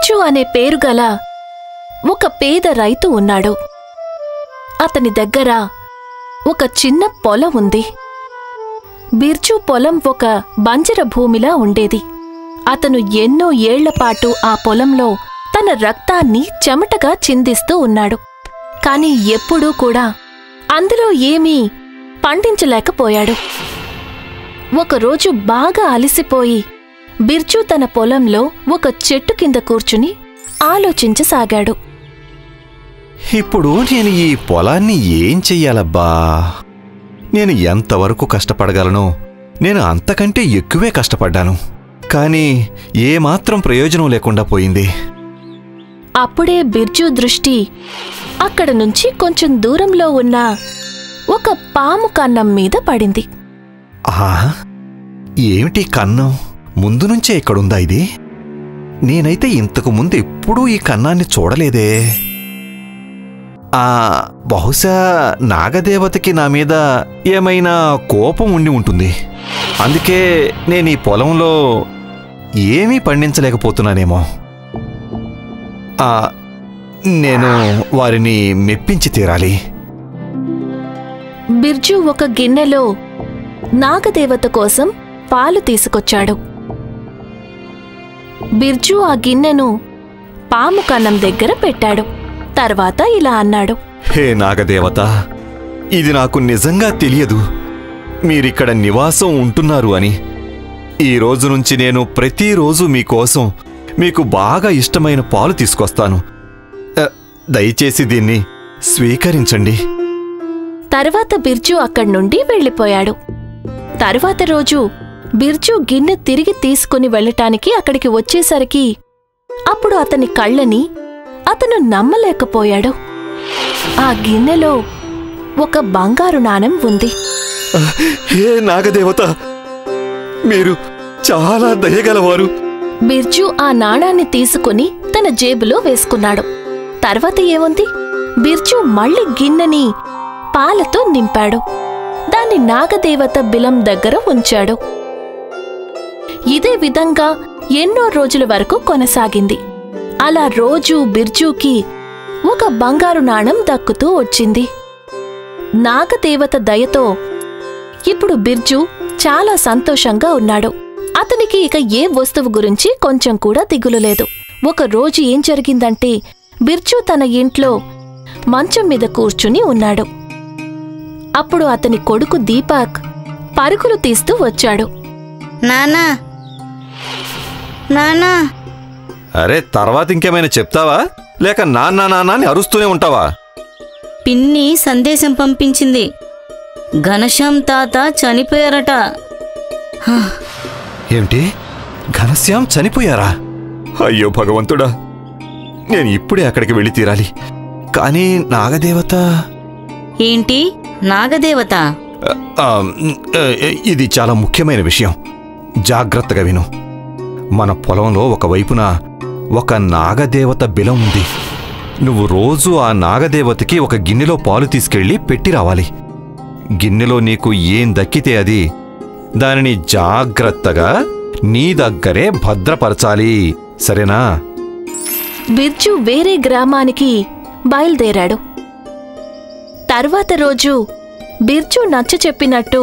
బిర్జు అనే పేరు గల ఒక పేద రైతు ఉన్నాడు అతని దగ్గర ఒక చిన్న పొలం ఉంది బిర్జు పొలం ఒక బంజర భూమిలా ఉండేది అతను ఎన్నో ఏళ్లపాటు ఆ పొలంలో తన రక్తాన్ని చెమటగా చిందిస్తూ ఉన్నాడు కాని ఎప్పుడూ కూడా అందులో ఏమీ పండించలేకపోయాడు ఒకరోజు బాగా అలసిపోయి బిర్జు తన పొలంలో ఒక చెట్టు కింద కూర్చుని ఆలోచించసాగాడు ఇప్పుడు నేను ఈ పొలాన్ని ఏం చెయ్యాలబ్బా నేను ఎంతవరకు కష్టపడగలను నేను అంతకంటే ఎక్కువే కష్టపడ్డాను కానీ ఏమాత్రం ప్రయోజనం లేకుండా పోయింది అప్పుడే బిర్జు దృష్టి అక్కడ నుంచి కొంచెం దూరంలో ఉన్న ఒక పాము కన్నం మీద పడింది ఆ ఏమిటి కన్నం ముందు నుంచే ఇక్కడుందా ఇది నేనైతే ఇంతకు ముందు ఎప్పుడూ ఈ కన్నాన్ని చూడలేదే ఆ బహుశా నాగదేవతకి నా మీద ఏమైనా కోపం ఉండి ఉంటుంది అందుకే నేను ఈ పొలంలో ఏమీ పండించలేకపోతున్నానేమో ఆ నేను వారిని మెప్పించి తీరాలి బిర్జు ఒక గిన్నెలో నాగదేవత కోసం పాలు తీసుకొచ్చాడు బిర్జు ఆ గిన్నెను పాము కన్నం దగ్గర పెట్టాడు తర్వాత ఇలా అన్నాడు హే నాగదేవత ఇది నాకు నిజంగా తెలియదు మీరిక్కడ నివాసం ఉంటున్నారు అని ఈ రోజు నుంచి నేను ప్రతిరోజు మీకోసం మీకు బాగా ఇష్టమైన పాలు తీసుకొస్తాను అ, దయచేసి దీన్ని స్వీకరించండి తర్వాత బిర్జు అక్కడి నుండి వెళ్ళిపోయాడు తర్వాత రోజు బిర్జు గిన్నె తిరిగి తీసుకుని వెళ్ళటానికి అక్కడికి వచ్చేసరికి అప్పుడు అతని కళ్ళని అతను నమ్మలేకపోయాడు ఆ గిన్నెలో ఒక బంగారు నాణెం ఉంది హే నాగదేవత మీరు చాలా దయగలవారు బిర్జు ఆ నాణాన్ని తీసుకుని తన జేబులో వేసుకున్నాడు తర్వాత ఏముంది బిర్జు మళ్ళీ గిన్నెని పాలతో నింపాడు దాన్ని నాగదేవత బిలం దగ్గర ఉంచాడు ఇదే విధంగా ఎన్నో రోజుల వరకు కొనసాగింది అలా రోజూ బిర్జుకి ఒక బంగారు నాణం దక్కుతూ వచ్చింది నాగదేవత దయతో ఇప్పుడు బిర్జు చాలా సంతోషంగా ఉన్నాడు అతనికి ఇక ఏ వస్తువు గురించి కొంచెం కూడా దిగులు లేదు ఒక రోజు ఏం జరిగిందంటే బిర్జు తన ఇంట్లో మంచం మీద కూర్చుని ఉన్నాడు అప్పుడు అతని కొడుకు దీపక్ పరుగులు తీస్తూ వచ్చాడు నానా నానా అరే తర్వాత ఇంకేమైనా చెప్తావా లేక నాన్న నాన్న అని అరుస్తూనే ఉంటావా పిన్ని సందేశం పంపించింది ఘనశ్యాం తాత చనిపోయారట హ, ఏమిటి ఘనశ్యాం చనిపోయారా అయ్యో భగవంతుడా నేను ఇప్పుడే అక్కడికి వెళ్ళి తీరాలి కానీ నాగదేవత ఏంటి నాగదేవత ఆ, ఆ, ఆ, ఇది చాలా ముఖ్యమైన విషయం జాగ్రత్తగా విను మన పొలంలో ఒకవైపున ఒక నాగదేవత బిలం ఉంది నువ్వు రోజు ఆ నాగదేవతకి ఒక గిన్నెలో పాలు తీసుకెళ్ళి పెట్టి రావాలి గిన్నెలో నీకు ఏం దక్కితే అది దానిని జాగ్రత్తగా నీ దగ్గరే భద్రపరచాలి సరేనా బిర్జు వేరే గ్రామానికి బయలుదేరాడు తర్వాత రోజు బిర్జు నచ్చ చెప్పినట్టు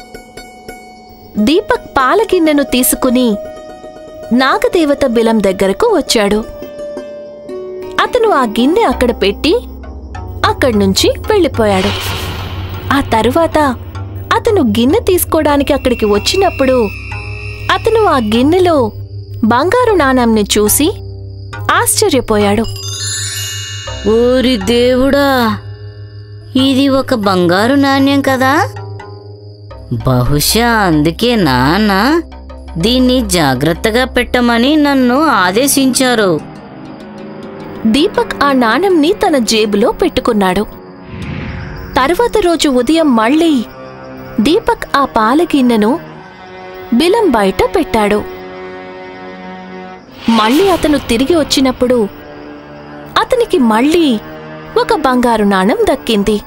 దీపక్ పాలగిన్నెను తీసుకుని నాగదేవత బిలం దగ్గరకు వచ్చాడు అతను ఆ గిన్నె అక్కడ పెట్టి అక్కడి నుంచి వెళ్ళిపోయాడు ఆ తరువాత అతను గిన్నె తీసుకోవడానికి అక్కడికి వచ్చినప్పుడు అతను ఆ గిన్నెలో బంగారు నాణంని చూసి ఆశ్చర్యపోయాడు ఓరి దేవుడా ఇది ఒక బంగారు నాణ్యం కదా బహుశా అందుకే నాన్న దీన్ని జాగ్రత్తగా పెట్టమని నన్ను ఆదేశించారు దీపక్ ఆ నాణంని తన జేబులో పెట్టుకున్నాడు తరువాత రోజు ఉదయం మళ్ళీ దీపక్ ఆ పాలగిన్నెను బిలం బయట పెట్టాడు మళ్ళీ అతను తిరిగి వచ్చినప్పుడు అతనికి మళ్ళీ ఒక బంగారు నాణం దక్కింది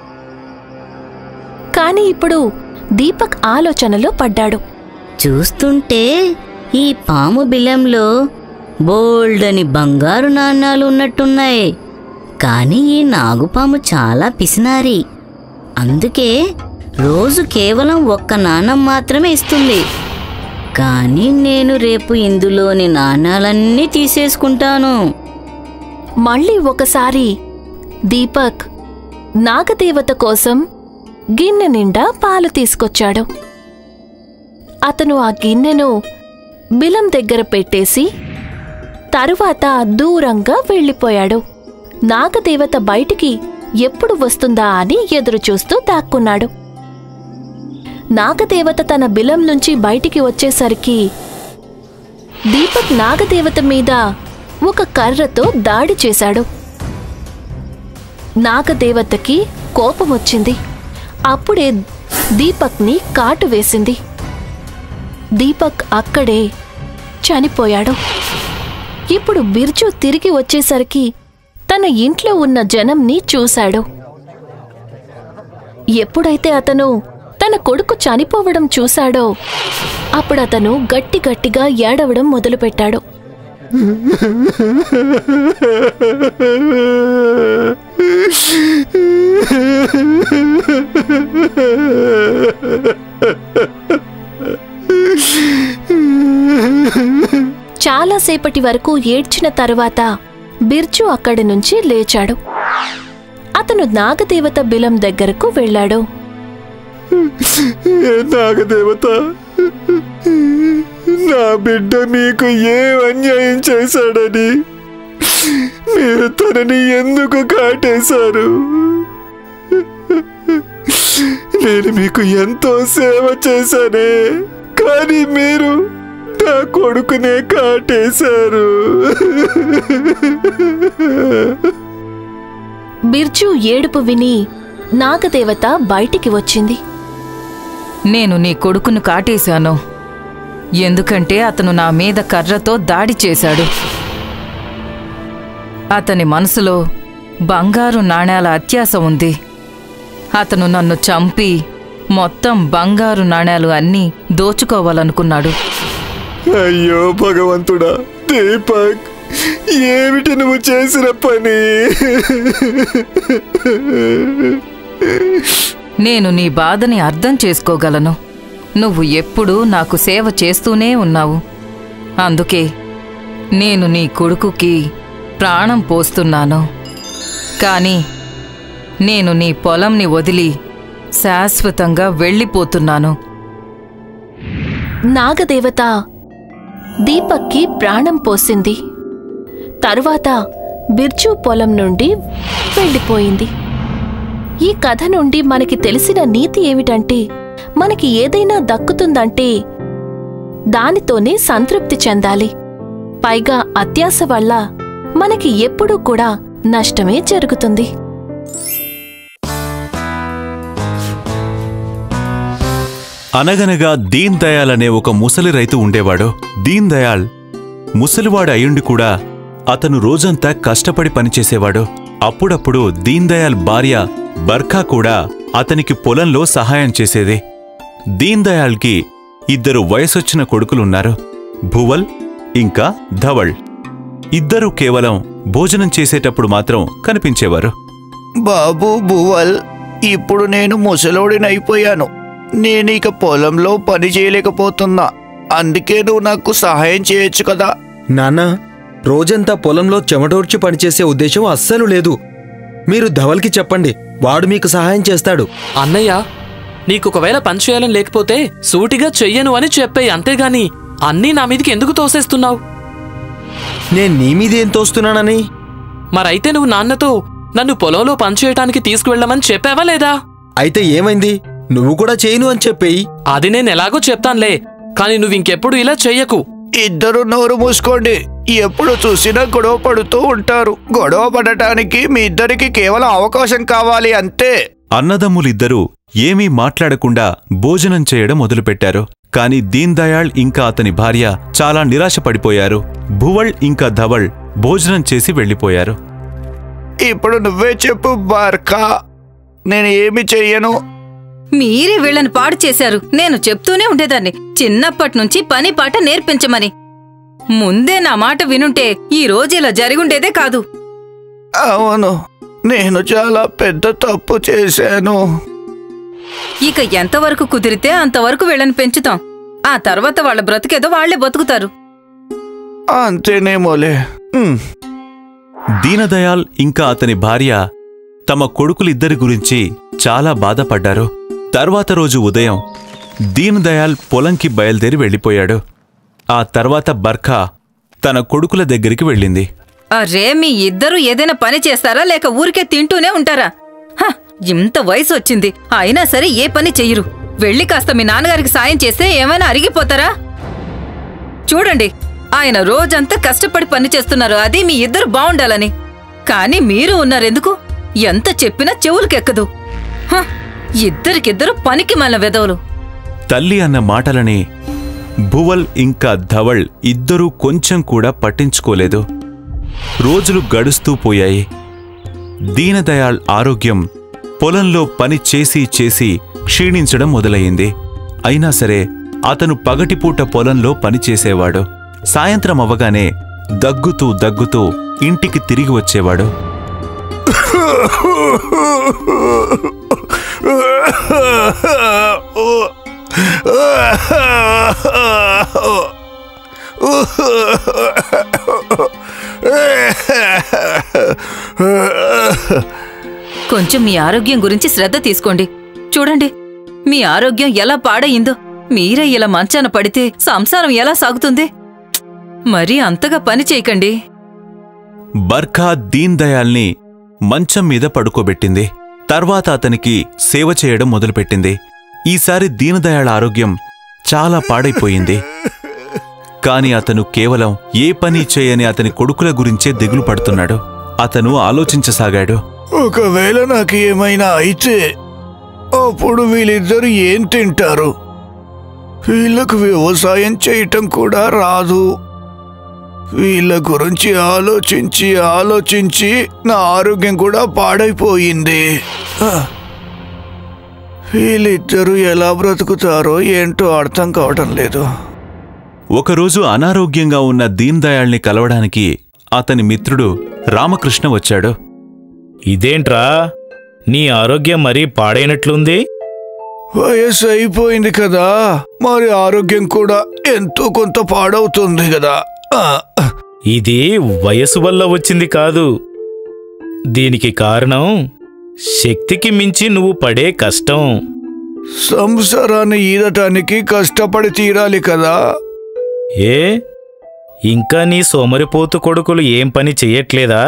కాని ఇప్పుడు దీపక్ ఆలోచనలో పడ్డాడు చూస్తుంటే ఈ పాము బిలంలో బోల్డని బంగారు నాణాలు ఉన్నట్టున్నాయి కానీ ఈ నాగుపాము చాలా పిసినారి అందుకే రోజు కేవలం ఒక్క నాణం మాత్రమే ఇస్తుంది కానీ నేను రేపు ఇందులోని నాణాలన్నీ తీసేసుకుంటాను మళ్ళీ ఒకసారి దీపక్ నాగదేవత కోసం గిన్నె నిండా పాలు తీసుకొచ్చాడు అతను ఆ గిన్నెను బిలం దగ్గర పెట్టేసి తరువాత దూరంగా వెళ్ళిపోయాడు నాగదేవత బయటికి ఎప్పుడు వస్తుందా అని ఎదురుచూస్తూ దాక్కున్నాడు నాగదేవత తన బిలం నుంచి బయటికి వచ్చేసరికి దీపక్ నాగదేవత మీద ఒక కర్రతో దాడి చేశాడు నాగదేవతకి కోపం వచ్చింది అప్పుడే దీపక్ని కాటు వేసింది దీపక్ అక్కడే చనిపోయాడు ఇప్పుడు బిర్జు తిరిగి వచ్చేసరికి తన ఇంట్లో ఉన్న జనంని చూశాడు ఎప్పుడైతే అతను తన కొడుకు చనిపోవడం చూశాడో అప్పుడు అతను గట్టి గట్టిగా ఏడవడం మొదలుపెట్టాడు చాలాసేపటి వరకు ఏడ్చిన తరువాత బిర్జు అక్కడి నుంచి లేచాడు అతను నాగదేవత బిలం దగ్గరకు వెళ్ళాడు ఏ నాగదేవత నా బిడ్డ మీకు ఏ అన్యాయం చేశాడని మీరు తనని ఎందుకు కాటేశారు నేను మీకు ఎంతో సేవ చేశానే కానీ మీరు నా కొడుకునే కాటేశారు బిర్జు ఏడుపు విని నాగదేవత బయటికి వచ్చింది నేను నీ కొడుకును కాటేశాను ఎందుకంటే అతను నా మీద కర్రతో దాడి చేశాడు అతని మనసులో బంగారు నాణేల అత్యాస ఉంది అతను నన్ను చంపి మొత్తం బంగారు నాణేలు అన్నీ దోచుకోవాలనుకున్నాడు అయ్యో భగవంతుడా దీపక్ ఏమిటి నువ్వు చేసిన పని నేను నీ బాధని అర్థం చేసుకోగలను నువ్వు ఎప్పుడూ నాకు సేవ చేస్తూనే ఉన్నావు అందుకే నేను నీ కొడుకుకి ప్రాణం పోస్తున్నాను కానీ నేను నీ పొలంని వదిలి శాశ్వతంగా వెళ్ళిపోతున్నాను నాగదేవత దీపక్కి ప్రాణం పోసింది తరువాత బిర్జు పొలం నుండి వెళ్ళిపోయింది ఈ కథ నుండి మనకి తెలిసిన నీతి ఏమిటంటే మనకి ఏదైనా దక్కుతుందంటే దానితోనే సంతృప్తి చెందాలి పైగా అత్యాస వల్ల మనకి ఎప్పుడూ కూడా నష్టమే జరుగుతుంది అనగనగా దీన్ దయాల్ అనే ఒక ముసలి రైతు ఉండేవాడు దీన్ దయాల్ ముసలివాడు అయ్యుండి కూడా అతను రోజంతా కష్టపడి పనిచేసేవాడు అప్పుడప్పుడు దీన్ దయాల్ భార్య బర్ఖా కూడా అతనికి పొలంలో సహాయం చేసేది దీన్ దయాల్కి ఇద్దరు వయసొచ్చిన కొడుకులున్నారు భువల్ ఇంకా ధవల్ ఇద్దరూ కేవలం భోజనం చేసేటప్పుడు మాత్రం కనిపించేవారు బాబు భువల్ ఇప్పుడు నేను ముసలోడినైపోయాను నేను ఇక పొలంలో పని చేయలేకపోతున్నా అందుకే నువ్వు నాకు సహాయం చేయొచ్చు కదా నాన్న రోజంతా పొలంలో చెమటోర్చి పనిచేసే ఉద్దేశం అస్సలు లేదు మీరు ధవల్కి చెప్పండి వాడు మీకు సహాయం చేస్తాడు అన్నయ్య నీకు ఒకవేళ పని చేయాలని లేకపోతే సూటిగా చెయ్యను అని చెప్పేయి అంతేగాని అన్నీ నా మీదకి ఎందుకు తోసేస్తున్నావు నేను నీ మీదేం తోస్తున్నానని మరైతే నువ్వు నాన్నతో నన్ను పొలంలో పని చేయటానికి తీసుకువెళ్ళమని చెప్పావా లేదా అయితే ఏమైంది నువ్వు కూడా చేయను అని చెప్పేయి అది నేను ఎలాగో చెప్తానులే కానీ నువ్వు ఇంకెప్పుడు ఇలా చెయ్యకు ఇద్దరు నోరు మూసుకోండి ఎప్పుడు చూసినా గొడవ పడుతూ ఉంటారు గొడవ పడటానికి మీ ఇద్దరికి కేవలం అవకాశం కావాలి అంతే అన్నదమ్ములిద్దరూ ఏమీ మాట్లాడకుండా భోజనం చేయడం మొదలుపెట్టారు కాని దీన్ దయాళ్ ఇంకా అతని భార్య చాలా నిరాశపడిపోయారు భువళ్ ఇంకా ధవళ్ భోజనం చేసి వెళ్ళిపోయారు ఇప్పుడు నువ్వే చెప్పు బార్కా నేను ఏమి చెయ్యను మీరే వీళ్ళని పాడు చేశారు నేను చెప్తూనే ఉండేదాన్ని చిన్నప్పటి నుంచి పని పాట నేర్పించమని ముందే నా మాట వినుంటే ఈ రోజు ఇలా జరిగుండేదే కాదు అవును నేను చాలా పెద్ద తప్పు చేశాను ఇక ఎంతవరకు కుదిరితే అంతవరకు వీళ్ళని పెంచుతాం ఆ తర్వాత వాళ్ళ బ్రతికేదో వాళ్లే బతుకుతారు అంతేనేమోలే ఉమ్. దీనదయాల్ ఇంకా అతని భార్య తమ కొడుకులిద్దరి గురించి చాలా బాధపడ్డారు తర్వాత రోజు ఉదయం దీనదయాల్ పొలంకి బయలుదేరి వెళ్ళిపోయాడు ఆ తర్వాత బర్ఖా తన కొడుకుల దగ్గరికి వెళ్ళింది అరే మీ ఇద్దరు ఏదైనా పని చేస్తారా లేక ఊరికే తింటూనే ఉంటారా హ, ఇంత వయసు వచ్చింది అయినా సరే ఏ పని చెయ్యరు వెళ్ళి కాస్త మీ నాన్నగారికి సాయం చేస్తే ఏమైనా అరిగిపోతారా చూడండి ఆయన రోజంతా కష్టపడి పని చేస్తున్నారు అది మీ ఇద్దరు బావుండాలని కానీ మీరు ఉన్నారెందుకు ఎంత చెప్పినా చెవులకెక్కదు హ, ఇద్దరికిద్దరు పనికి మళ్ళ వెదవులు తల్లి అన్న మాటలని భువల్ ఇంకా ధవళ్ ఇద్దరూ కొంచెం కూడా పట్టించుకోలేదు రోజులు గడుస్తూ పోయాయి దీనదయాళ్ ఆరోగ్యం పొలంలో పని చేసి చేసి క్షీణించడం మొదలయింది అయినా సరే అతను పగటిపూట పొలంలో పని చేసేవాడు సాయంత్రం అవ్వగానే దగ్గుతూ దగ్గుతూ ఇంటికి తిరిగి వచ్చేవాడు కొంచెం మీ ఆరోగ్యం గురించి శ్రద్ధ తీసుకోండి చూడండి మీ ఆరోగ్యం ఎలా పాడయిందో మీరే ఇలా మంచాన పడితే సంసారం ఎలా సాగుతుంది మరీ అంతగా పని చేయకండి బర్ఖా దీన్ దయాల్ని మంచం మీద పడుకోబెట్టింది తర్వాత అతనికి సేవ చేయడం మొదలుపెట్టింది ఈసారి దీనదయాళ ఆరోగ్యం చాలా పాడైపోయింది కాని అతను కేవలం ఏ పని చేయని అతని కొడుకుల గురించే దిగులు పడుతున్నాడు అతను ఆలోచించసాగాడు ఒకవేళ నాకు ఏమైనా అయితే అప్పుడు వీళ్ళిద్దరు ఏం తింటారు వీళ్ళకు వ్యవసాయం చేయటం కూడా రాదు వీళ్ళ గురించి ఆలోచించి ఆలోచించి నా ఆరోగ్యం కూడా పాడైపోయింది ఆ. వీళ్ళిద్దరూ ఎలా బ్రతుకుతారో ఏంటో అర్థం కావటం లేదు ఒకరోజు అనారోగ్యంగా ఉన్న దీన్ దయాళ్ని కలవడానికి అతని మిత్రుడు రామకృష్ణ వచ్చాడు ఇదేంట్రా నీ ఆరోగ్యం మరీ పాడైనట్లుంది వయసు అయిపోయింది కదా మరి ఆరోగ్యం కూడా ఎంతో కొంత పాడవుతుంది కదా ఆ. ఇది వయసు వల్ల వచ్చింది కాదు దీనికి కారణం శక్తికి మించి నువ్వు పడే కష్టం సంసారాన్ని ఈదటానికి కష్టపడి తీరాలి కదా ఏ ఇంకా నీ సోమరిపోతు కొడుకులు ఏం పని చెయ్యట్లేదా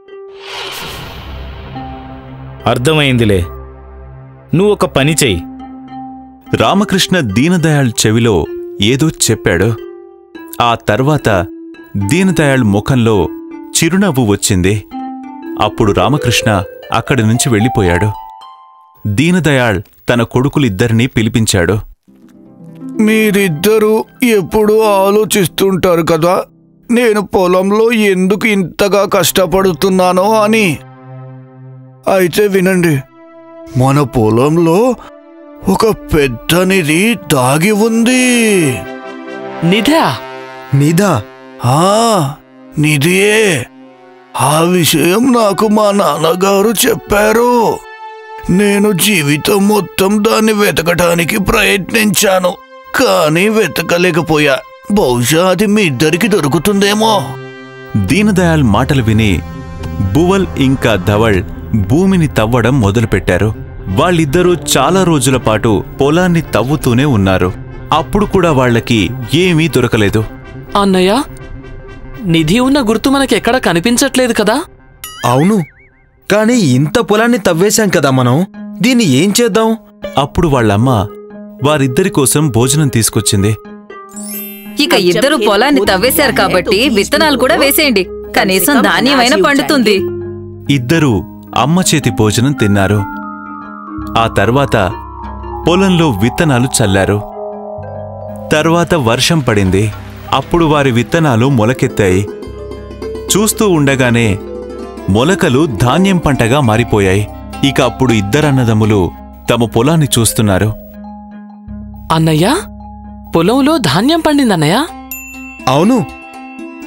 అర్థమైందిలే నువ్వు ఒక పని చెయ్యి రామకృష్ణ దీనదయాళ్ చెవిలో ఏదో చెప్పాడు ఆ తర్వాత దీనదయాళ్ ముఖంలో చిరునవ్వు వచ్చింది అప్పుడు రామకృష్ణ అక్కడి నుంచి వెళ్ళిపోయాడు దీనదయాళ్ తన కొడుకులిద్దరినీ పిలిపించాడు మీరిద్దరూ ఎప్పుడూ ఆలోచిస్తుంటారు కదా నేను పొలంలో ఎందుకు ఇంతగా కష్టపడుతున్నానో అని అయితే వినండి మన పొలంలో ఒక పెద్ద నిధి దాగి ఉంది నిధా నిధా ఆ నిధియే ఆ విషయం నాకు మా నాన్నగారు చెప్పారు నేను జీవితం మొత్తం దాన్ని వెతకటానికి ప్రయత్నించాను కానీ వెతకలేకపోయా బహుశా అది మీ ఇద్దరికి దొరుకుతుందేమో దీనదయాళ్ మాటలు విని బువల్ ఇంకా ధవళ్ భూమిని తవ్వడం మొదలుపెట్టారు వాళ్ళిద్దరూ చాలా రోజుల పాటు పొలాన్ని తవ్వుతూనే ఉన్నారు అప్పుడు కూడా వాళ్ళకి ఏమీ దొరకలేదు అన్నయ్య నిధి ఉన్న గుర్తు మనకెక్కడ కనిపించట్లేదు కదా అవును కానీ ఇంత పొలాన్ని తవ్వేశాం కదా మనం దీన్ని ఏం చేద్దాం అప్పుడు వాళ్ళమ్మ వారిద్దరి కోసం భోజనం తీసుకొచ్చింది ఇక ఇద్దరు పొలాన్ని తవ్వేశారు కాబట్టి విత్తనాలు కూడా వేసేయండి కనీసం ధాన్యమైనా పండుతుంది ఇద్దరూ అమ్మ చేతి భోజనం తిన్నారు ఆ తర్వాత పొలంలో విత్తనాలు చల్లారు తర్వాత వర్షం పడింది అప్పుడు వారి విత్తనాలు మొలకెత్తాయి చూస్తూ ఉండగానే మొలకలు ధాన్యం పంటగా మారిపోయాయి ఇక అప్పుడు ఇద్దరన్నదమ్ములు తమ పొలాన్ని చూస్తున్నారు అన్నయ్య పొలంలో ధాన్యం పండిందన్నయ్య అవును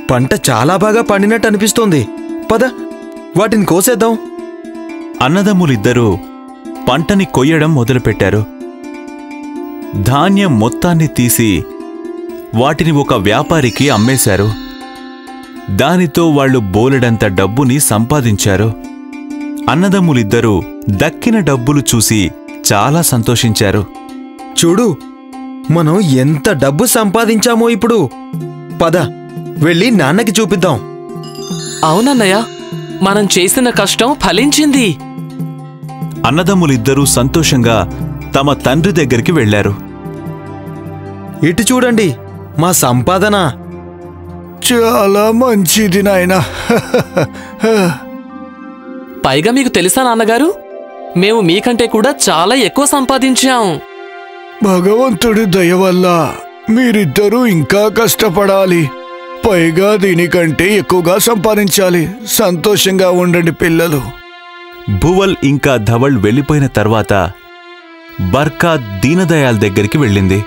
పంట చాలా బాగా పండినట్టు అనిపిస్తోంది పద వాటిని కోసేద్దాం అన్నదమ్ములిద్దరూ పంటని కొయ్యడం మొదలుపెట్టారు ధాన్యం మొత్తాన్ని తీసి వాటిని ఒక వ్యాపారికి అమ్మేశారు దానితో వాళ్ళు బోలెడంత డబ్బుని సంపాదించారు అన్నదమ్ములిద్దరూ దక్కిన డబ్బులు చూసి చాలా సంతోషించారు చూడు మనం ఎంత డబ్బు సంపాదించామో ఇప్పుడు పద వెళ్ళి నాన్నకి చూపిద్దాం అవునన్నయ్య మనం చేసిన కష్టం ఫలించింది అన్నదమ్ములిద్దరూ సంతోషంగా తమ తండ్రి దగ్గరికి వెళ్లారు ఇటు చూడండి మా సంపాదన చాలా మంచిది నాయనా పైగా మీకు తెలుసా నాన్నగారు మేము మీకంటే కూడా చాలా ఎక్కువ సంపాదించాం భగవంతుడి దయ వల్ల మీరిద్దరూ ఇంకా కష్టపడాలి పైగా దీనికంటే ఎక్కువగా సంపాదించాలి సంతోషంగా ఉండండి పిల్లలు భువల్ ఇంకా ధవళ్ వెళ్ళిపోయిన తర్వాత బర్కా దీనదయాల్ దగ్గరికి వెళ్ళింది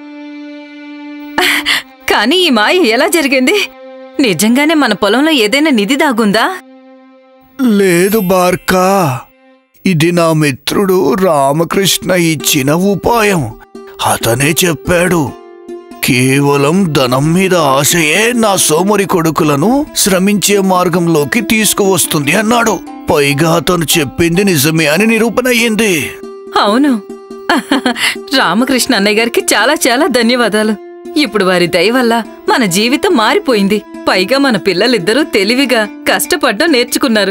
కానీ ఈ మాయ ఎలా జరిగింది నిజంగానే మన పొలంలో ఏదైనా నిధి దాగుందా లేదు బార్కా ఇది నా మిత్రుడు రామకృష్ణ ఇచ్చిన ఉపాయం అతనే చెప్పాడు కేవలం ధనం మీద ఆశయే నా సోమరి కొడుకులను శ్రమించే మార్గంలోకి తీసుకువస్తుంది అన్నాడు పైగా అతను చెప్పింది నిజమే అని నిరూపణ అయ్యింది అవును రామకృష్ణ అన్నయ్య గారికి చాలా చాలా ధన్యవాదాలు ఇప్పుడు వారి దయ వల్ల మన జీవితం మారిపోయింది పైగా మన పిల్లలిద్దరూ తెలివిగా కష్టపడ్డం నేర్చుకున్నారు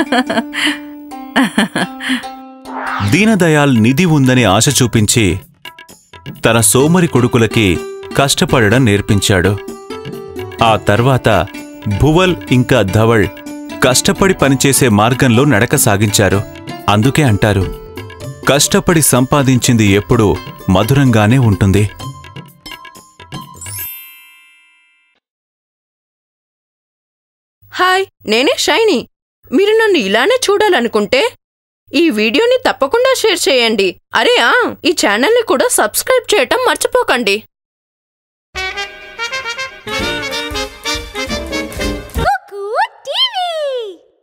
దీనదయాల్ నిధి ఉందని ఆశ చూపించి తన సోమరి కొడుకులకి కష్టపడడం నేర్పించాడు ఆ తర్వాత భువల్ ఇంకా ధవళ్ కష్టపడి పనిచేసే మార్గంలో నడక సాగించారు అందుకే అంటారు కష్టపడి సంపాదించింది ఎప్పుడూ మధురంగానే ఉంటుంది హాయ్ నేనే షైనీ మీరు నన్ను ఇలానే చూడాలనుకుంటే ఈ వీడియోని తప్పకుండా షేర్ చేయండి అరే ఆ ఈ ఛానల్ని కూడా సబ్స్క్రైబ్ చేయటం మర్చిపోకండి